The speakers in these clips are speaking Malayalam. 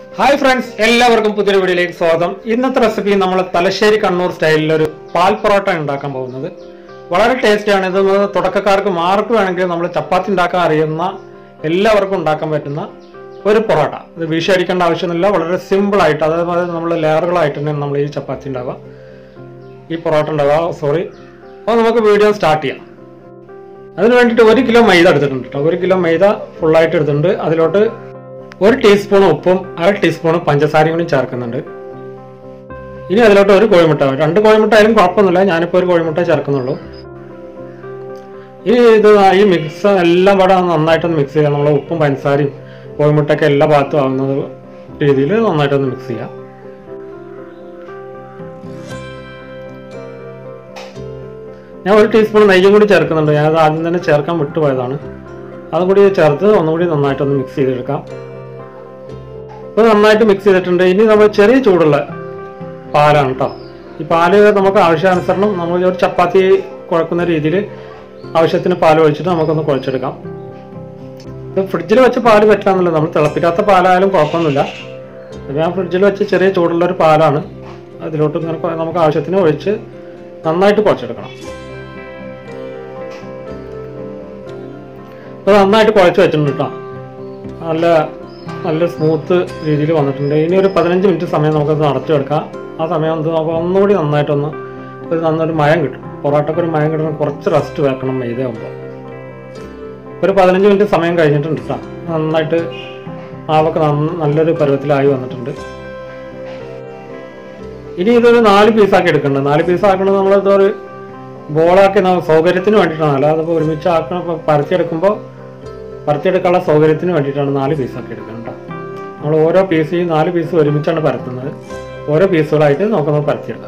ഹായ് ഫ്രണ്ട്സ് എല്ലാവർക്കും പുതിയൊരു വീഡിയോയിലേക്ക് സ്വാഗതം ഇന്നത്തെ റെസിപ്പി നമ്മൾ തലശ്ശേരി കണ്ണൂർ സ്റ്റൈലിൽ ഒരു പാൽ പൊറോട്ട ഉണ്ടാക്കാൻ പോകുന്നത് വളരെ ടേസ്റ്റിയാണ് ഇത് തുടക്കക്കാർക്ക് മാർക്ക് വേണമെങ്കിൽ നമ്മൾ ചപ്പാത്തി ഉണ്ടാക്കാൻ അറിയുന്ന എല്ലാവർക്കും ഉണ്ടാക്കാൻ പറ്റുന്ന ഒരു പൊറോട്ട ഇത് വീശി അടിക്കേണ്ട ആവശ്യമൊന്നുമില്ല വളരെ സിമ്പിൾ ആയിട്ട് അതേപോലെ നമ്മൾ ലെയറുകളായിട്ട് തന്നെ നമ്മൾ ഈ ചപ്പാത്തി ഉണ്ടാവുക ഈ പൊറോട്ട ഉണ്ടാവുക സോറി അപ്പോൾ നമുക്ക് വീഡിയോ സ്റ്റാർട്ട് ചെയ്യാം അതിന് വേണ്ടിയിട്ട് ഒരു കിലോ മൈദ എടുത്തിട്ടുണ്ട് കേട്ടോ ഒരു കിലോ മൈദ ഫുള്ളായിട്ട് എടുത്തിട്ടുണ്ട് അതിലോട്ട് ഒരു ടീസ്പൂൺ ഉപ്പും അര ടീസ്പൂൺ പഞ്ചസാരയും കൂടി ചേർക്കുന്നുണ്ട് ഇനി അതിലോട്ട് ഒരു കോഴിമുട്ട രണ്ട് കോഴിമുട്ട ആയാലും കുഴപ്പമൊന്നുമില്ല ഞാനിപ്പോൾ ഒരു കോഴിമുട്ട ചേർക്കുന്നുള്ളൂ ഇനി ഇത് ഈ മിക്സ് എല്ലാം കൂടെ നന്നായിട്ടൊന്ന് മിക്സ് ചെയ്യാം നമ്മൾ ഉപ്പും പഞ്ചസാരയും കോഴിമുട്ടയൊക്കെ എല്ലാ ഭാഗത്തും ആവുന്ന രീതിയിൽ നന്നായിട്ടൊന്ന് മിക്സ് ചെയ്യാം ഞാൻ ഒരു ടീസ്പൂൺ നെയ്യും കൂടി ചേർക്കുന്നുണ്ട് ഞാൻ അത് ആദ്യം തന്നെ ചേർക്കാൻ വിട്ടുപോയതാണ് അതും കൂടി ചേർത്ത് ഒന്നുകൂടി നന്നായിട്ടൊന്ന് മിക്സ് ചെയ്തെടുക്കാം ഇപ്പോൾ നന്നായിട്ട് മിക്സ് ചെയ്തിട്ടുണ്ട് ഇനി നമ്മൾ ചെറിയ ചൂടുള്ള പാലാണ് കേട്ടോ ഈ പാല് നമുക്ക് ആവശ്യാനുസരണം നമ്മൾ ഒരു ചപ്പാത്തി കുഴക്കുന്ന രീതിയിൽ ആവശ്യത്തിന് പാൽ ഒഴിച്ചിട്ട് നമുക്കൊന്ന് കുഴച്ചെടുക്കാം ഇത് ഫ്രിഡ്ജിൽ വെച്ച് പാല് പറ്റാന്നില്ല നമ്മൾ തിളപ്പിക്കാത്ത പാലായാലും കുഴപ്പമൊന്നുമില്ല ഇത് ഞാൻ ഫ്രിഡ്ജിൽ വെച്ച് ചെറിയ ചൂടുള്ള ഒരു പാലാണ് അതിലോട്ട് ഇങ്ങനെ കൊ- നമുക്ക് ആവശ്യത്തിന് ഒഴിച്ച് നന്നായിട്ട് കുഴച്ചെടുക്കണം ഇപ്പോൾ നന്നായിട്ട് കുഴച്ച് വെച്ചിട്ടുണ്ട് കേട്ടോ നല്ല നല്ല സ്മൂത്ത് രീതിയിൽ വന്നിട്ടുണ്ട് ഇനി ഒരു പതിനഞ്ച് മിനിറ്റ് സമയം നമുക്കത് നടത്തിയെടുക്കാം ആ സമയം ഒന്ന് നമുക്ക് ഒന്നുകൂടി നന്നായിട്ടൊന്ന് ഒരു നന്നൊരു മയം കിട്ടും പൊറോട്ടയ്ക്ക് ഒരു മയം കിട്ടണം കുറച്ച് റെസ്റ്റ് വെക്കണം മൈദയാകുമ്പോൾ ഒരു പതിനഞ്ച് മിനിറ്റ് സമയം കഴിഞ്ഞിട്ടുണ്ട് കേട്ടോ നന്നായിട്ട് മാവൊക്കെ നന്ന- നല്ലൊരു പരുവത്തിലായി വന്നിട്ടുണ്ട് ഇനി ഇതൊരു നാല് പീസാക്കി എടുക്കണ്ട നാല് പീസാക്കണത് നമ്മളിത് ഒരു ബോളാക്കി നമ്മ- സൗകര്യത്തിന് വേണ്ടിയിട്ടാണ് അല്ലാതെ ഇപ്പോൾ ഒരുമിച്ച് ആക്കണ ഇപ്പൊ പരത്തിയെടുക്കുമ്പോൾ പരത്തിയെടുക്കാനുള്ള സൗകര്യത്തിന് വേണ്ടിയിട്ടാണ് നാല് പീസാക്കി എടുക്കുന്നത് കേട്ടോ നമ്മൾ ഓരോ പീസ് ഈ നാല് പീസ് ഒരുമിച്ചാണ് പരത്തുന്നത് ഓരോ പീസുകളായിട്ട് നമുക്കൊന്ന് പരത്തിയെടുക്കാം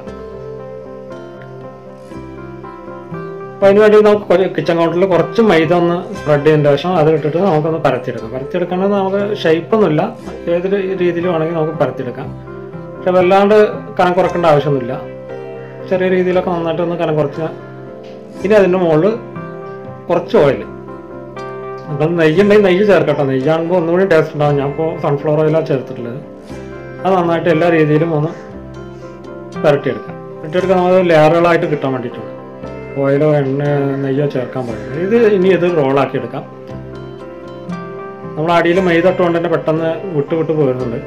അപ്പോൾ അതിന് വേണ്ടി നമുക്ക് ഒരു കിച്ചൺ കൗണ്ടറിൽ കുറച്ച് മൈദ ഒന്ന് സ്പ്രെഡ് ചെയ്തതിന് ശേഷം അത് ഇട്ടിട്ട് നമുക്കൊന്ന് പരത്തിയെടുക്കാം പരത്തിയെടുക്കണമെന്ന് നമുക്ക് ഷേപ്പൊന്നുമില്ല ഏത് രീതിയിൽ വേണമെങ്കിൽ നമുക്ക് പരത്തിയെടുക്കാം പക്ഷെ വല്ലാണ്ട് കനം കുറക്കേണ്ട ആവശ്യമൊന്നുമില്ല ചെറിയ രീതിയിലൊക്കെ നന്നായിട്ട് ഒന്ന് കനം കുറച്ച് ഇനി അതിൻ്റെ മുകളിൽ കുറച്ച് ഓയിൽ അപ്പം നെയ്യ് ഉണ്ടെങ്കിൽ നെയ്യ് ചേർക്കട്ടോ നെയ്യാകുമ്പോൾ ഒന്നുകൂടി ടേസ്റ്റ് ഉണ്ടാവും ഞാൻ ഇപ്പോൾ സൺഫ്ലവർ ഓയിലാണ് ചേർത്തിട്ടുള്ളത് അത് നന്നായിട്ട് എല്ലാ രീതിയിലും ഒന്ന് പുരട്ടിയെടുക്കാം പുരട്ടിയെടുക്കാൻ നമ്മൾ ലെയറുകളായിട്ട് കിട്ടാൻ വേണ്ടിയിട്ടാണ് ഓയിലോ എണ്ണ നെയ്യോ ചേർക്കാൻ പാടില്ല ഇത് ഇനി ഇത് റോളാക്കി എടുക്കാം നമ്മൾ അടിയിൽ മൈദ ഇട്ടുകൊണ്ട് തന്നെ പെട്ടെന്ന് വിട്ട് വിട്ട് പോരുന്നുണ്ട്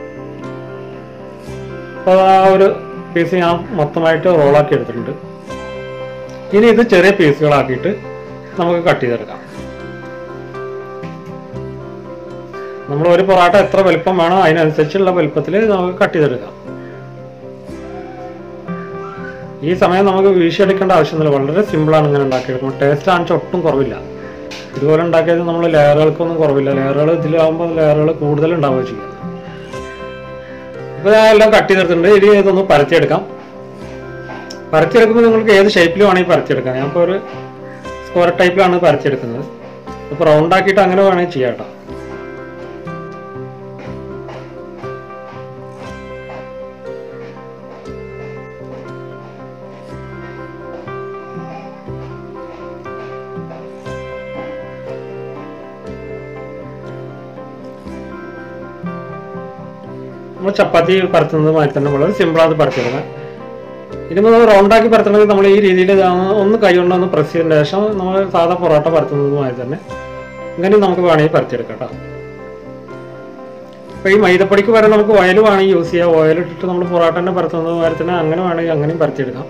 അപ്പോൾ ആ ഒരു പീസ് ഞാൻ മൊത്തമായിട്ട് റോളാക്കി എടുത്തിട്ടുണ്ട് ഇനി ഇത് ചെറിയ പീസുകളാക്കിയിട്ട് നമുക്ക് കട്ട് ചെയ്തെടുക്കാം നമ്മൾ ഒരു പൊറോട്ട എത്ര വലുപ്പം വേണോ അതിനനുസരിച്ചുള്ള വലുപ്പത്തിൽ നമുക്ക് കട്ട് ചെയ്തെടുക്കാം ഈ സമയം നമുക്ക് വീശിയെടുക്കേണ്ട ആവശ്യമൊന്നുമില്ല വളരെ സിമ്പിളാണ് ഇങ്ങനെ ഉണ്ടാക്കിയെടുക്കുന്നത് ടേസ്റ്റ് ആണെന്ന് ഒട്ടും കുറവില്ല ഇതുപോലെ ഉണ്ടാക്കിയത് നമ്മൾ ലെയറുകൾക്കൊന്നും കുറവില്ല ലെയറുകൾ ഇതിലാകുമ്പോൾ ലെയറുകൾ കൂടുതൽ ഉണ്ടാവുക ചെയ്യും ഇപ്പോൾ ഞാൻ എല്ലാം കട്ട് ചെയ്തെടുത്തിട്ടുണ്ട് ഇനി ഇതൊന്ന് പരത്തിയെടുക്കാം പരത്തിയെടുക്കുമ്പോൾ നിങ്ങൾക്ക് ഏത് ഷേപ്പിൽ വേണമെങ്കിൽ പരത്തിയെടുക്കാം ഞാൻ ഇപ്പോൾ ഒരു സ്ക്വയർ ടൈപ്പിലാണ് പരത്തിയെടുക്കുന്നത് ഇപ്പോൾ റൗണ്ട് ആക്കിയിട്ട് അങ്ങനെ വേണമെങ്കിൽ ചെയ്യാം കേട്ടോ നമ്മൾ ചപ്പാത്തി പരത്തുന്നത് മാതിരി തന്നെ വളരെ സിമ്പിളാണ് പരത്തിയെടുക്കാൻ ഇനിയിപ്പോൾ നമ്മൾ റൗണ്ടാക്കി പരത്തണമെങ്കിൽ നമ്മൾ ഈ രീതിയിൽ ഒന്ന് കൈ കൊണ്ട് ഒന്ന് പ്രസ് ചെയ്തതിന് ശേഷം നമ്മൾ സാധാ പൊറോട്ട പരത്തുന്നത് മാതിരി തന്നെ ഇങ്ങനെ നമുക്ക് വേണമെങ്കിൽ പരത്തിയെടുക്കാം കേട്ടോ അപ്പോൾ ഈ മൈദപ്പൊടിക്ക് പകരം നമുക്ക് ഓയിൽ വേണമെങ്കിൽ യൂസ് ചെയ്യാം ഓയിൽ ഇട്ടിട്ട് നമ്മൾ പൊറോട്ട തന്നെ പരത്തുന്നത് മാതിരി തന്നെ അങ്ങനെ വേണമെങ്കിൽ അങ്ങനെയും പരത്തിയെടുക്കാം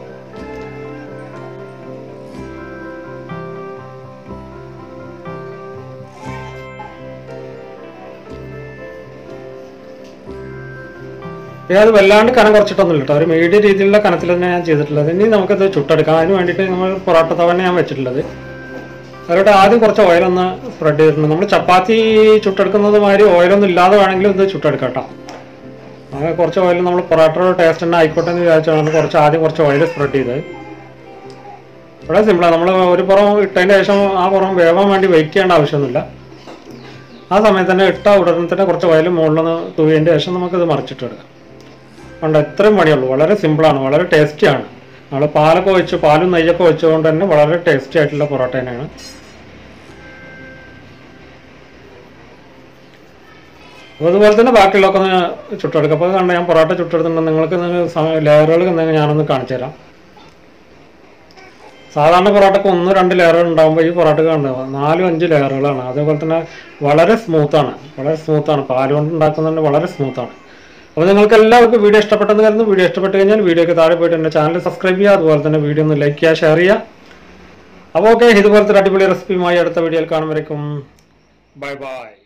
ഇത് അത് വല്ലാണ്ട് കനം കുറച്ചിട്ടൊന്നുമില്ല കേട്ടോ ഒരു മീഡിയം രീതിയിലുള്ള കനത്തിൽ തന്നെ ഞാൻ ചെയ്തിട്ടുള്ളത് ഇനി നമുക്കത് ചുട്ടെടുക്കാം അതിന് വേണ്ടിയിട്ട് നമ്മൾ പൊറോട്ട തവണ ഞാൻ വെച്ചിട്ടുള്ളത് അതിലോട്ട് ആദ്യം കുറച്ച് ഓയിലൊന്ന് സ്പ്രെഡ് ചെയ്തിട്ടുണ്ട് നമ്മൾ ചപ്പാത്തി ചുട്ടെടുക്കുന്നത് മാതിരി ഓയിലൊന്നും ഇല്ലാതെ വേണമെങ്കിലും ഇത് ചുട്ടെടുക്കാം കേട്ടോ അങ്ങനെ കുറച്ച് ഓയിൽ നമ്മൾ പൊറോട്ടയുടെ ടേസ്റ്റ് തന്നെ ആയിക്കോട്ടെ എന്ന് വിചാരിച്ചാണ് കുറച്ച് ആദ്യം കുറച്ച് ഓയിൽ സ്പ്രെഡ് ചെയ്തത് വളരെ സിമ്പിളാണ് നമ്മൾ ഒരു പുറം ഇട്ടതിന് ശേഷം ആ പുറം വേവാൻ വേണ്ടി വെയിറ്റ് ചെയ്യേണ്ട ആവശ്യമൊന്നുമില്ല ആ സമയത്ത് തന്നെ ഇട്ട ഉടനെ തന്നെ കുറച്ച് ഓയിൽ മുകളിലൊന്ന് തൂവിയതിൻ്റെ ശേഷം നമുക്കിത് മറിച്ചിട്ടെടുക്കാം ഉണ്ട് ഇത്രയും പണിയുള്ളൂ വളരെ സിമ്പിളാണ് വളരെ ടേസ്റ്റിയാണ് നമ്മൾ പാലൊക്കെ ഒഴിച്ച് പാലും നെയ്യൊക്കെ ഒഴിച്ചുകൊണ്ട് തന്നെ വളരെ ടേസ്റ്റി ആയിട്ടുള്ള പൊറോട്ട തന്നെയാണ് അപ്പോൾ അതുപോലെ തന്നെ ബാക്കിയുള്ളതൊക്കെ ഒന്ന് ചുട്ടെടുക്കാം അപ്പോൾ കണ്ട ഞാൻ പൊറോട്ട ചുട്ടെടുത്തിട്ടുണ്ട് നിങ്ങൾക്ക് ലെയറുകൾ എന്തെങ്കിലും ഞാനൊന്ന് കാണിച്ചു തരാം സാധാരണ പൊറോട്ടക്ക് ഒന്ന് രണ്ട് ലെയറുകൾ ഉണ്ടാകുമ്പോൾ ഈ പൊറോട്ടക്ക് ഉണ്ടാവുക നാലും അഞ്ച് ലെയറുകളാണ് അതേപോലെ തന്നെ വളരെ സ്മൂത്താണ് വളരെ സ്മൂത്താണ് പാൽ കൊണ്ട് ഉണ്ടാക്കുന്നതുകൊണ്ട് വളരെ സ്മൂത്താണ് അപ്പോൾ നിങ്ങൾക്ക് എല്ലാവർക്കും വീഡിയോ ഇഷ്ടപ്പെട്ടെന്ന് കരുതുന്നു വീഡിയോ ഇഷ്ടപ്പെട്ട് കഴിഞ്ഞാൽ വീഡിയോക്ക് താഴെ പോയിട്ട് എൻ്റെ ചാനൽ സബ്സ്ക്രൈബ് ചെയ്യുക അതുപോലെ തന്നെ വീഡിയോ ഒന്ന് ലൈക്ക് ചെയ്യുക ഷെയർ ചെയ്യുക അപ്പോൾ ഓക്കെ ഇതുപോലത്തെ ഒരു അടിപൊളി റെസിപ്പിയുമായി അടുത്ത വീഡിയോയിൽ കാണുമ്പോഴേക്കും ബൈ ബൈ